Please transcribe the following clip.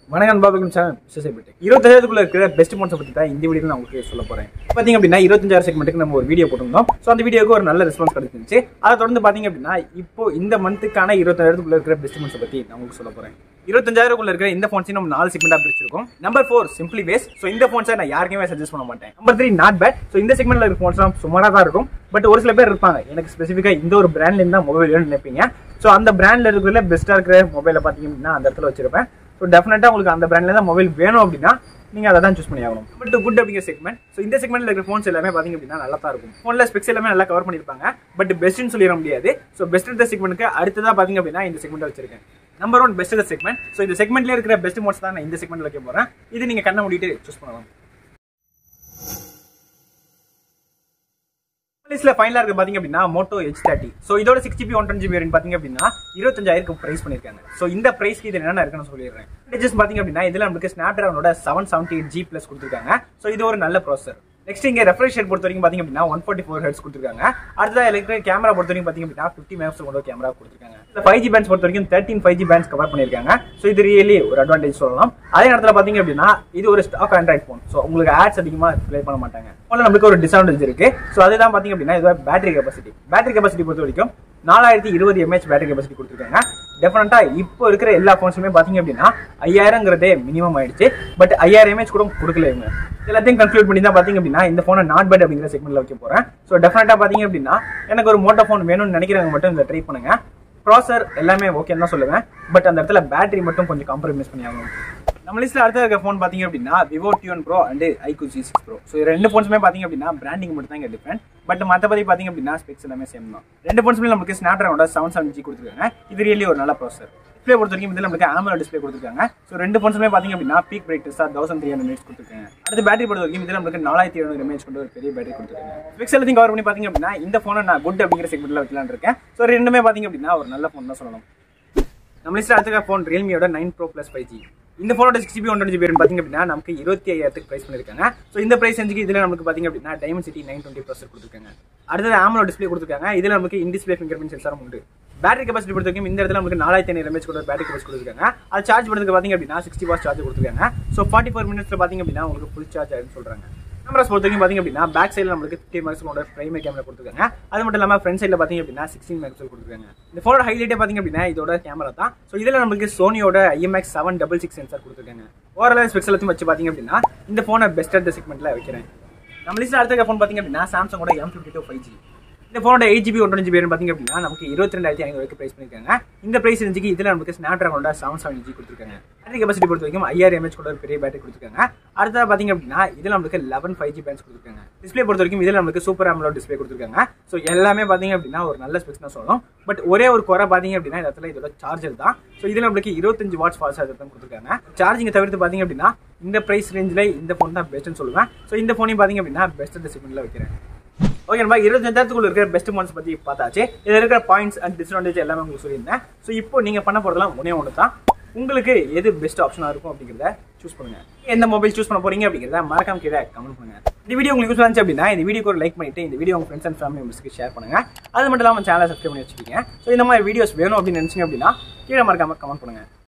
வணக்கம் பாபுக்கும் சேனல் விசேஷப்பட்டு இருபத்தாயிரத்துக்குள்ள இருக்கிற பெஸ்ட் மோட்ஸை பற்றி தான் இந்த வீடியோ நான் உங்களுக்கு சொல்ல போறேன் பார்த்தீங்க அப்படின்னா இருபத்தஞ்சாயிரம் செக்மெண்ட்டுக்கு நம்ம ஒரு வீடியோ போட்டிருந்தோம் ஸோ அந்த வீடியோக்கு ஒரு நல்ல ரெஸ்பான்ஸ் கிடைச்சிருந்துச்சு அதை தொடர்ந்து பார்த்தீங்க அப்படின்னா இப்போ இந்த மந்த்துக்கான இருபத்தாயிரத்துக்குள்ள இருக்கிற பெஸ்ட் மோட்ஸை பற்றி நான் உங்களுக்கு சொல்ல போறேன் இருபத்தஞ்சாயிரக்குள்ள இருக்கிற இந்த ஃபோன்ஸையும் நம்ம நாலு செக்மெண்ட்டாக பிரிச்சிருக்கோம் number four simply ways so இந்த ஃபோன்ஸை நான் யாருக்குமே சஜஸ்ட் பண்ண மாட்டேன் number three not bad so இந்த செக்மெண்ட்ல இருக்க ஃபோன்ஸ்லாம் சுமாராக தான் இருக்கும் பட் ஒரு சில பேர் இருப்பாங்க எனக்கு ஸ்பெசிஃபிக்காக இந்த ஒரு பிராண்ட்லேருந்து தான் மொபைல் வேணும்னு நினைப்பீங்க ஸோ அந்த பிராண்ட்ல இருக்கிற பெஸ்ட்டாக இருக்கிற மொபைலை பார்த்தீங்க அப்படின்னா அந்த இடத்துல வச்சிருப்பேன் ஸோ டெஃபினட்டாக உங்களுக்கு அந்த பிராண்ட்ல தான் மொபைல் வேணும் அப்படின்னா நீங்கள் அதை தான் சூஸ் பண்ணி ஆகணும் பட் குட் அப்படிங்கிற செக்மெண்ட் ஸோ இந்த செக்மெண்ட்ல இருக்கிற ஃபோன்ஸ் எல்லாமே பார்த்தீங்க அப்படின்னா நல்லா தான் இருக்கும் ஃபோனில் ஸ்பெக்ஸ் எல்லாமே நல்லா கவர் பண்ணியிருப்பாங்க பட் பெஸ்ட்னு சொல்லிட முடியாது ஸோ பெஸ்ட் இந்த செக்மெண்ட்டுக்கு அடுத்ததாக பார்த்தீங்க அப்படின்னா இந்த செக்மெண்ட் வச்சிருக்கேன் number one best segment so இந்த செக்மெண்ட்ல இருக்கிற பெஸ்ட் மோட்ஸ் தான் நான் இந்த செக்மெண்ட்ல வைக்க போறேன் இது நீங்க கண்ணை மூடிட்டு சூஸ் பண்ணலாம் லிஸ்ட்ல ஃபைனலா இருக்கு பாத்தீங்க அப்படின்னா மோட்டோ எச் தேர்ட்டி ஸோ இதோட six GB one GB variant பாத்தீங்க அப்படின்னா இருபத்தஞ்சாயிரம் பிரைஸ் பண்ணிருக்காங்க ஸோ இந்த பிரைஸ்க்கு இது என்னென்ன இருக்குன்னு சொல்லிடுறேன் டிஜஸ் பாத்தீங்க அப்படின்னா இதுல நமக்கு ஸ்னாப் டிராகனோட seven seventy eight G plus கொடுத்துருக்காங்க ஸோ இது ஒரு நல்ல ப்ராசர் நெக்ஸ்ட் இங்க ரெஃப்ரெஷ் ரேட் பொறுத்த வரைக்கும் பாத்தீங்க அப்படின்னா ஒன் ஃபார்ட்டி ஃபோர் ஹெட்ஸ் கொடுத்துருக்காங்க அடுத்ததா இருக்கிற கேமரா பொறுத்த வரைக்கும் பாத்தீங்க அப்படின்னா ஃபிஃப்டி மெகா கொண்ட கேமரா கொடுத்துருக்காங்க இந்த ஃபைவ் ஜி பேண்ட்ஸ் பொறுத்த வரைக்கும் thirteen five G bands cover பண்ணிருக்காங்க ஸோ இது ரியலி ஒரு அட்வான்டேஜ் சொல்லலாம் அதே நேரத்தில் பாத்தீங்க அப்படின்னா இது ஒரு ஸ்டாக் ஆண்ட்ராய்ட் ஃபோன் ஸோ உங்களுக்கு ஆட்ஸ் அதிகமா ப்ளே பண்ண மாட்டாங்க ஃபோனில் நம்மளுக்கு ஒரு டிஸ்அட்வான்டேஜ் இருக்கு ஸோ அதுதான் பாத்தீங்க அப்படின்னா இதோட பேட்டரி கெபாசிட்டி பேட்டரி கெபாசிட்டி பொறுத்த வரைக்கும் நாலாயிரத்தி இருபது எம்ஏஹெச் பேட்டரி கெபாசிட்டி கொடுத்துருக்காங்க டெஃபினட்டா இப்போ இருக்கிற எல்லா ஃபோன்ஸுமே பாத்தீங்க அப்படின்னா ஐயாயிரங்கிறதே மினிமம் ஆயிடுச்சு பட் ஐயாயிரம் எம்ஏஹெச் கூட கொடுக்கல இவங்க எல்லாத்தையும் கன்க்ளூட் பண்ணி தான் பாத்தீங்க அப்படின்னா இந்த ஃபோனை நாட் பேட் அப்படிங்கிற செக்மெண்ட்ல வைக்க போறேன் ஸோ டெஃபினட்டா பாத்தீங்க அப்படின்னா எனக்கு ஒரு மோட்டோ ஃபோன் வேணும்னு நினைக்கிறவங்க மட்டும் இந்த ட்ரை பண்ணுங்க ப்ராசர் எல்லாமே ஓகேன்னு தான் சொல்லுவேன் பட் அந்த இடத்துல பேட்டரி மட்டும் கொஞ்சம் காம்ப்ரமைஸ் பண்ணி ஆகணும் நம்ம லிஸ்ட்ல அடுத்த இருக்க ஃபோன் பாத்தீங்க அப்படின்னா Vivo tune Pro and iQOO G six Pro so ரெண்டு ஃபோன்ஸுமே பாத்தீங்க அப்படின்னா பிராண்டிங் மட்டும் தான் இங்கே டிஃப்ரெண்ட் பட் மற்றபடி பாத்தீங்க அப்படின்னா ஸ்பெக்ஸ் எல்லாமே சேம் தான் ரெண்டு ஃபோன்ஸுமே நமக்கு ஸ்னாப் ட்ராகனோட செவன் செவன் ஜி கொடுத்துருக்காங்க இது ரியலி ஒரு நல்ல ப்ராசர் டிஸ்பிளே பொறுத்த வரைக்கும் இதில் நமக்கு ஆமலோ டிஸ்பிளே கொடுத்துருக்காங்க ஸோ ரெண்டு ஃபோன்ஸுமே பாத்தீங்க அப்படின்னா பீக் பிரைட்னஸாக தௌசண்ட் த்ரீ ஹண்ட்ரட் மினிட்ஸ் கொடுத்துருக்காங்க அடுத்து பேட்டரி பொறுத்த வரைக்கும் இதில் நமக்கு நாலாயிரத்தி எழுநூறு எம்ஏஹெச் கொண்டு ஒரு பெரிய பேட்டரி கொடுத்துருக்காங்க ஸ்பெக்ஸ் எல்லாத்தையும் கவர் பண்ணி பாத்தீங்க அப்படின்னா இந்த ஃபோனை நான் குட் அப்படிங்கிற செக்மெண்ட்ல வைக்கலாம்னு இருக்கேன் ஸோ ரெண்டுமே பாத்தீங்க அப்படின்னா ஒரு நல்ல ஃபோன் தான் சொல்லணும் நம்ம லிஸ்ட் அடுத்த ஃபோன் ரியல்மியோட nine Pro plus five G இந்த ஃபோனோட six GB one twenty GB பார்த்தீங்க அப்படின்னா நமக்கு இருபத்தி ஐயாயிரத்துக்கு ப்ரைஸ் பண்ணிருக்காங்க ஸோ இந்த ப்ரைஸ் செஞ்சுக்கு இதில் நமக்கு பார்த்தீங்க அப்படின்னா Dimensity nine twenty plus கொடுத்துருக்காங்க அடுத்தது ஆமலோ டிஸ்பிளே கொடுத்துருக்காங்க இதில் நமக்கு இன் டிஸ்பிளே ஃபிங்கர் பிரிண்ட் சென்சாரும் உண்டு பேட்டரி கெபாசிட்டி பொறுத்த வரைக்கும் இந்த இடத்துல நமக்கு நாலாயிரத்தி ஐநூறு எம்ஏஹெச் கூட பேட்டரி கெபாசிட்டி கொடுத்துருக்காங்க அது சார்ஜ் பண்ணுறதுக்கு பார்த்தீங்க அப்படின்னா சிக்ஸ்டி வாட்ஸ் சார்ஜ் கொடுத்துருக்காங்க ஸோ ஃபார்ட்டி ஃபோர் மினிட்ஸில் பார்த்தீங்க அப்படின்னா உங்களுக்கு ஃபுல் சார்ஜ் ஆகுதுன்னு சொல்கிறாங்க கேமராஸ் பொறுத்த வரைக்கும் பார்த்தீங்க அப்படின்னா பேக் சைடில் நம்மளுக்கு ஃபிஃப்டி மெக்ஸோட பிரைமரி கேமரா கொடுத்துருக்காங்க அது மட்டும் இல்லாமல் ஃப்ரண்ட் சைடில் பார்த்தீங்க அப்படின்னா சிக்ஸ்டீன் மெக்ஸல் கொடுத்துருக்காங்க இந்த ஃபோனோட ஹைலைட்டே பார்த்தீங்க அப்படின்னா இதோட கேமரா தான் ஸோ இதில் நம்மளுக்கு சோனியோட IMX seven double six sensor கொடுத்துருக்காங்க ஓவரால் ஸ்பெக்ஸ் எல்லாத்தையும் வச்சு பார்த்தீங்க அப்படின்னா இந்த ஃபோனை பெஸ்ட் அட் செக்மெண்ட்டில் வைக்கிறேன் நம்ம லிஸ்ட் அடுத்த ஃபோன் பார்த்தீங்க அப்படின்னா சாம்சங்கோட M fifty two five G இந்த ஃபோனோட எயிட் ஜிபி ஒன் ஜிபி பார்த்தீங்க அப்படின்னா நமக்கு இருபத்தி ரெண்டாயிரத்தி ஐநூறு வரைக்கும் ப்ரைஸ் பண்ணிருக்காங்க இந்த ப்ரைஸ் இருந்துச்சு இதில் நமக்கு ஸ்னாப் ட்ராகனோட செவன் செவன் ஜி கொடுத்துருக்காங்க பேட்டரி கெபாசிட்டி பொறுத்த வரைக்கும் ஐயாயிரம் எம்ஏஹெச் கூட ஒரு பெரிய பேட்டரி கொடுத்துருக்காங்க அடுத்தது பார்த்தீங்க அப்படின்னா இதில் நமக்கு லெவன் ஃபைவ் ஜி பேண்ட்ஸ் கொடுத்துருக்காங்க டிஸ்பிளே பொறுத்த வரைக்கும் இதில் நமக்கு சூப்பர் ஆமலோ டிஸ்பிளே கொடுத்துருக்காங்க ஸோ எல்லாமே பார்த்தீங்க அப்படின்னா ஒரு நல்ல ஸ்பெக்ஸ் தான் சொல்லணும் பட் ஒரே ஒரு குறை பார்த்தீங்க அப்படின்னா இந்த இடத்துல இதோட சார்ஜர் தான் ஸோ இதில் நம்மளுக்கு இருபத்தஞ்சு வாட்ஸ் ஃபாஸ்ட் சார்ஜர் தான் கொடுத்துருக்காங்க சார்ஜிங் தவிர்த்து பார்த்தீங்க அப்படின்னா இந்த ப்ரைஸ் ரேஞ்சில் இந்த ஃபோன் தான் பெஸ்ட்னு சொல்லுவேன் ஸோ இந்த ஃபோனையும் பார்த்தீங்க அப்படின்னா பெஸ்ட் செக்மெண்ட்டில் வைக்கிறேன் ஓகே நம்ம இருபத்தஞ்சாயிரத்துக்குள்ள இருக்கிற பெஸ்ட் மோன்ஸ் பத்தி பார்த்தாச்சு இதில் இருக்கிற பாயிண்ட்ஸ் அண்ட் டிஸ்அட்வான்டேஜ் எல்லாமே உங்களுக்கு சொல்லியிருந்தேன் ஸோ இப்போ நீங்க பண்ண போறதெல்லாம் ஒன்னே ஒன்று தான் உங்களுக்கு எது பெஸ்ட் ஆப்ஷனா இருக்கும் அப்படிங்கிறத சூஸ் பண்ணுங்க எந்த மொபைல் சூஸ் பண்ண போறீங்க அப்படிங்கிறத மறக்காம கீழே கமெண்ட் பண்ணுங்க இந்த வீடியோ உங்களுக்கு யூஸ் இருந்துச்சு அப்படின்னா இந்த வீடியோக்கு ஒரு லைக் பண்ணிட்டு இந்த வீடியோ உங்க ஃப்ரெண்ட்ஸ் அண்ட் ஃபேமிலி மெம்பர்ஸ்க்கு ஷேர் பண்ணுங்க அது மட்டும் இல்லாமல் சேனலை சப்ஸ்கிரைப் பண்ணி வச்சுக்கோங்க ஸோ இந்த மாதிரி வீடியோஸ் வேணும் அப்படின்னு நினைச்சீங்க அப்படின்னா கீழே மறக்காம கமெண்ட் பண்ணுங்க